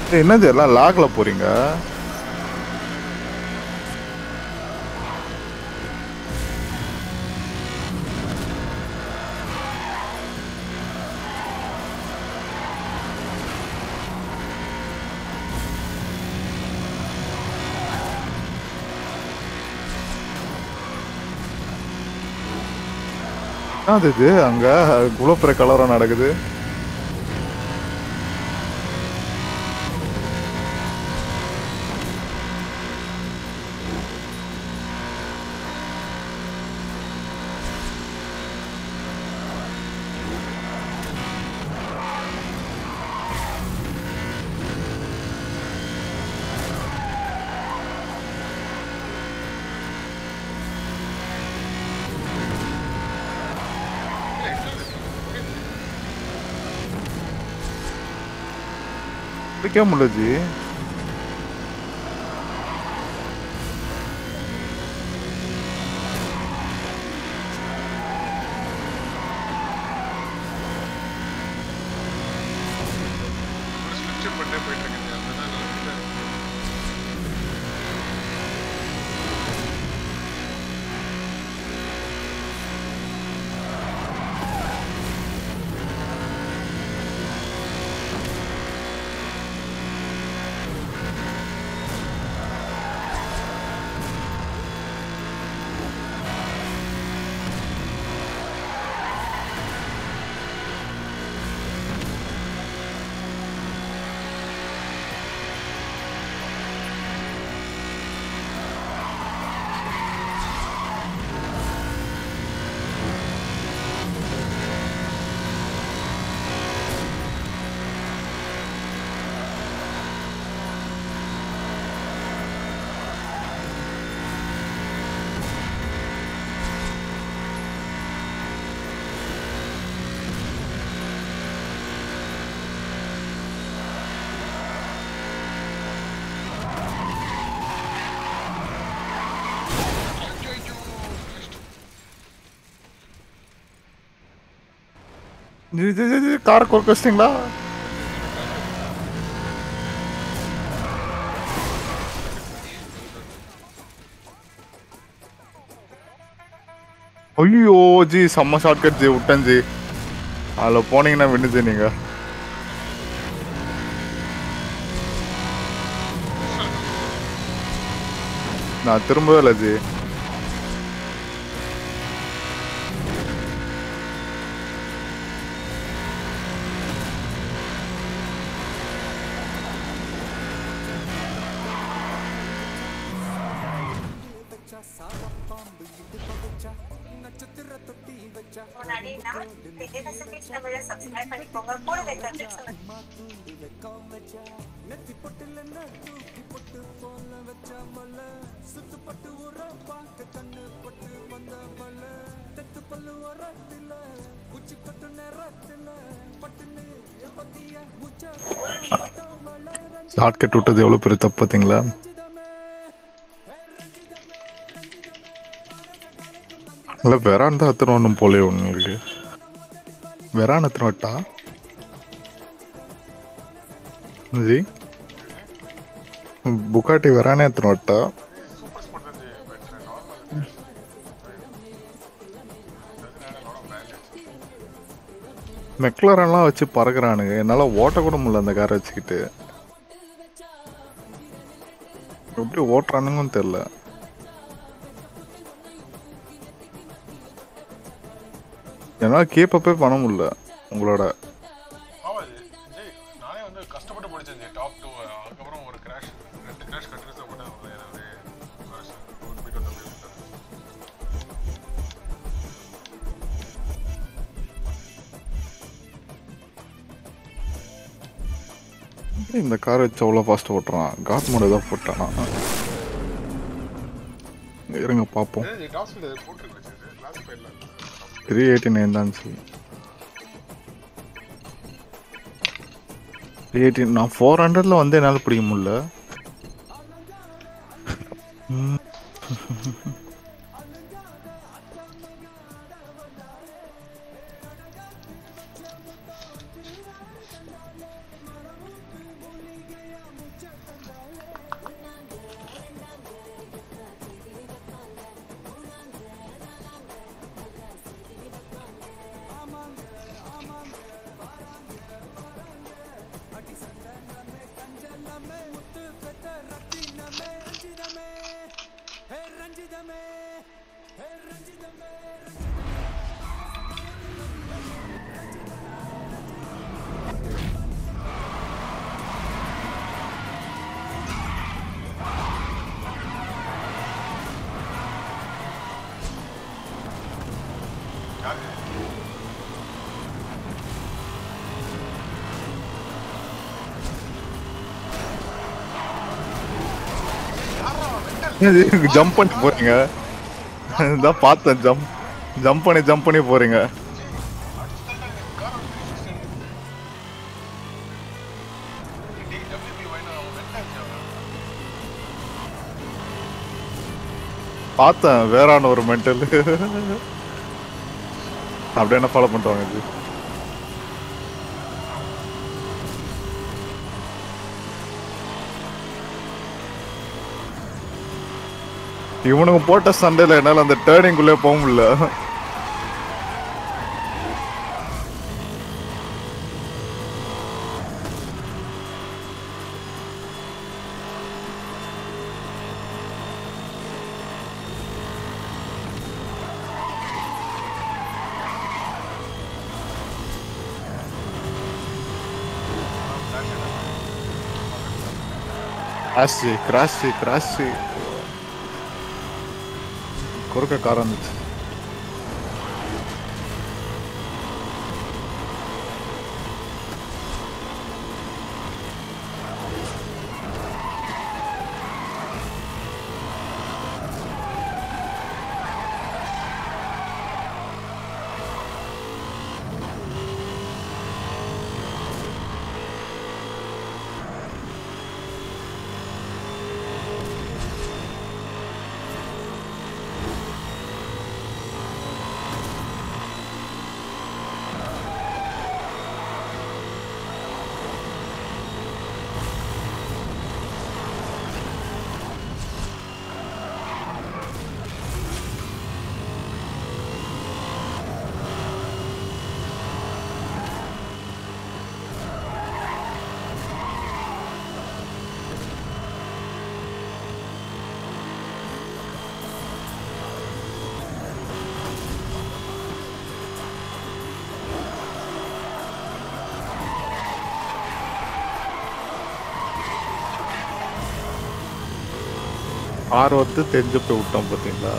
ஏய், என்னது எல்லாம் லாக்ல போறீங்க என்னது இது அங்க இவ்வளோ பெரிய கலரம் நடக்குது பிடிக்க முடியல ஜி ஸ்விட்ச் பண்ணே போயிட்டு இருக்கேன் அதுதான் நல்லா ஜி ஜி ஜி, ஜி கார் கொறுக்க வச்சிட்டிங்களா ஐயோ ஜி செம்ம ஷார்ட்கட் ஜி விட்டேன் ஜி அதில் போனீங்கன்னா விண்ணுச்சு நீங்க நான் திரும்பவே இல்லை ஜி முன்னாடி நான் பேரரசுக்கு தமிழை சப்ஸ்கிரைப் பண்ணிக்கோங்க கூட வைக்கிறது சொல்லுங்க ஷார்ட்கட் விட்டது எவ்வளோ பெரிய தப்பு பார்த்தீங்களா இல்லை வெறான் தான் எத்தனை ஒன்றும் போலே உங்களுக்கு வெறான் எத்தனை வட்டா ஜி புக்காட்டி வெறானே எத்தனை வட்டா சூப்பர் ஸ்பாட் தான் பெட்டர் நார்மல் மெக்லரெல்லாம் வச்சு பறக்குறானுங்க என்னால் ஓட்ட கூட முடியல அந்த காரை வச்சுக்கிட்டு எப்படி ஓட்டுறானுங்கன்னு தெரில என்னால் கீப்பப்பே பண்ண முடியல உங்களோட ஆமா ஜெய் நானே வந்து கஷ்டப்பட்டு படிச்சேன் ஜெய் டாப் டூ அதுக்கப்புறம் ஒரு கிராஷ் ரெண்டு கிராஷ் கண்டினியூஸாக போட்டு ஒரு ஒரு போயிட்டு வந்த மாதிரி இருந்தது. எப்படி இந்த கார் வச்சு அவ்வளோ ஃபாஸ்ட் ஓட்டுறான் காட் மோடு தான் போட்டானா இருங்க பார்ப்போம் ஏய், ஜெய் டாப் ஸ்பீட் போட்டுருக்கு கிளாஸ் போயிடலாம் த்ரீ எயிட்டி நைன் தான் சொல்லி த்ரீ எயிட்டி நான் ஃபோர் ஹண்ட்ரட்ல வந்து என்னால் பிடிக்க முடியல ம். ஜம்ப் பண்ணி போறீங்க இதான் பார்த்தேன் ஜம்ப் ஜம்ப் பண்ணி ஜம்ப் பண்ணி போறீங்க பார்த்தேன் வேறான ஒரு மென்டல் அப்படியே என்ன ஃபாலோ பண்ணுவாங்க இது இவனுங்க போட்ட சண்டையில என்னால அந்த டேர்னிங்குள்ளே போக முடியல கிராஷ் கிராஷ் கிராஷ் குறுக்க கார் வந்துச்சு ஆர்வத்து தெரிஞ்சு போய் விட்டோம் பார்த்தீங்களா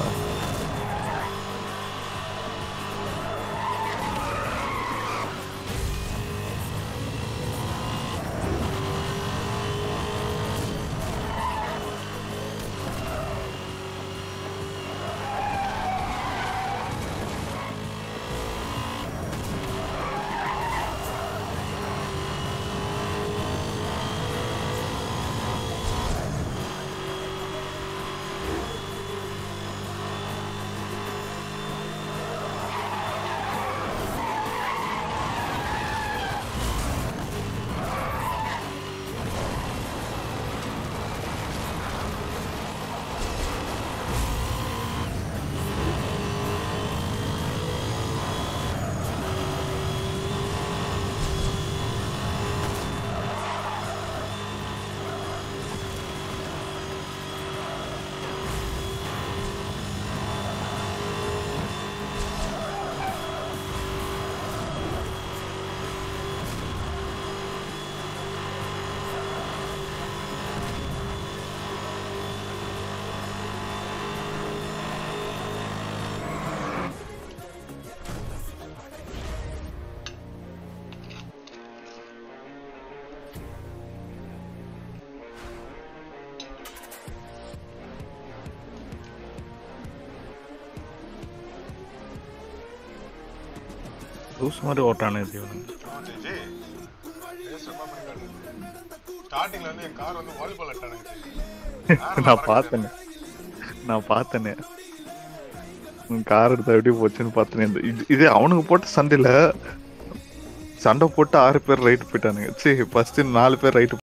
லூஸ் மாதிரி ஓட்டானு இது இவனுங்க. ஸ்டார்டிங்ல வந்து என் கார் வந்து வாலிபால் அட்டானுங்க நான் பார்த்தேனே நான் பார்த்தேனே உன் கார் எடுத்தா எப்படி போச்சுன்னு பார்த்தேனே இந்த- இது இது அவனுக்கு போட்ட சண்டையில சண்டை போட்டு ஆறு பேர் ரைட் போயிட்டானுங்க சரி ஃபர்ஸ்ட் நாலு பேர் ரைட்